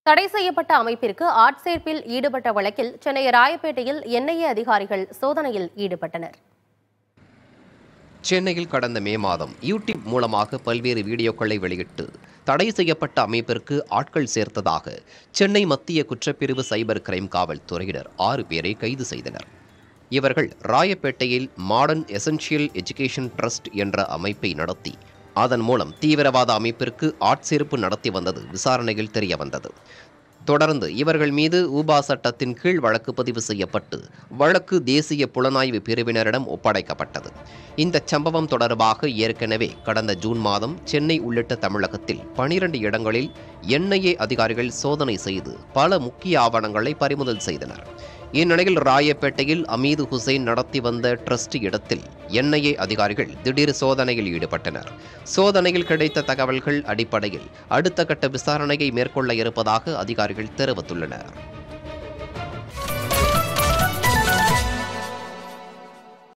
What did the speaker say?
தடை செய்யப்பட்ட அமைப்பிற்கு ஆட்சேர்ப்பில் ஈடுபட்ட வழக்கில் சென்னை ராயப்பேட்டையில் என்ஐஏ அதிகாரிகள் சோதனையில் ஈடுபட்டனர் சென்னையில் கடந்த மே மாதம் யூடியூப் மூலமாக பல்வேறு வீடியோக்களை வெளியிட்டு தடை செய்யப்பட்ட அமைப்பிற்கு ஆட்கள் சேர்த்ததாக சென்னை மத்திய குற்றப்பிரிவு சைபர் கிரைம் காவல்துறையினர் ஆறு பேரை கைது செய்தனர் இவர்கள் ராயப்பேட்டையில் மாடர்ன் எசென்ஷியல் எஜுகேஷன் ட்ரஸ்ட் என்ற அமைப்பை நடத்தி அதன் மூலம் தீவிரவாத அமைப்பிற்கு ஆட்சேர்ப்பு நடத்தி வந்தது விசாரணையில் தெரிய வந்தது தொடர்ந்து இவர்கள் மீது ஊபா சட்டத்தின் கீழ் வழக்கு பதிவு செய்யப்பட்டு வழக்கு தேசிய புலனாய்வு பிரிவினரிடம் ஒப்படைக்கப்பட்டது இந்த சம்பவம் தொடர்பாக ஏற்கனவே கடந்த ஜூன் மாதம் சென்னை உள்ளிட்ட தமிழகத்தில் பனிரெண்டு இடங்களில் என்ஐஏ அதிகாரிகள் சோதனை செய்து பல முக்கிய ஆவணங்களை பறிமுதல் செய்தனர் இந்நிலையில் ராயப்பேட்டையில் அமீது ஹுசைன் நடத்தி வந்த ட்ரஸ்ட் இடத்தில் என்ஐஏ அதிகாரிகள் திடீர் சோதனையில் ஈடுபட்டனர் சோதனையில் கிடைத்த தகவல்கள் அடிப்படையில் அடுத்த கட்ட விசாரணையை மேற்கொள்ள இருப்பதாக அதிகாரிகள் தெரிவித்துள்ளனர்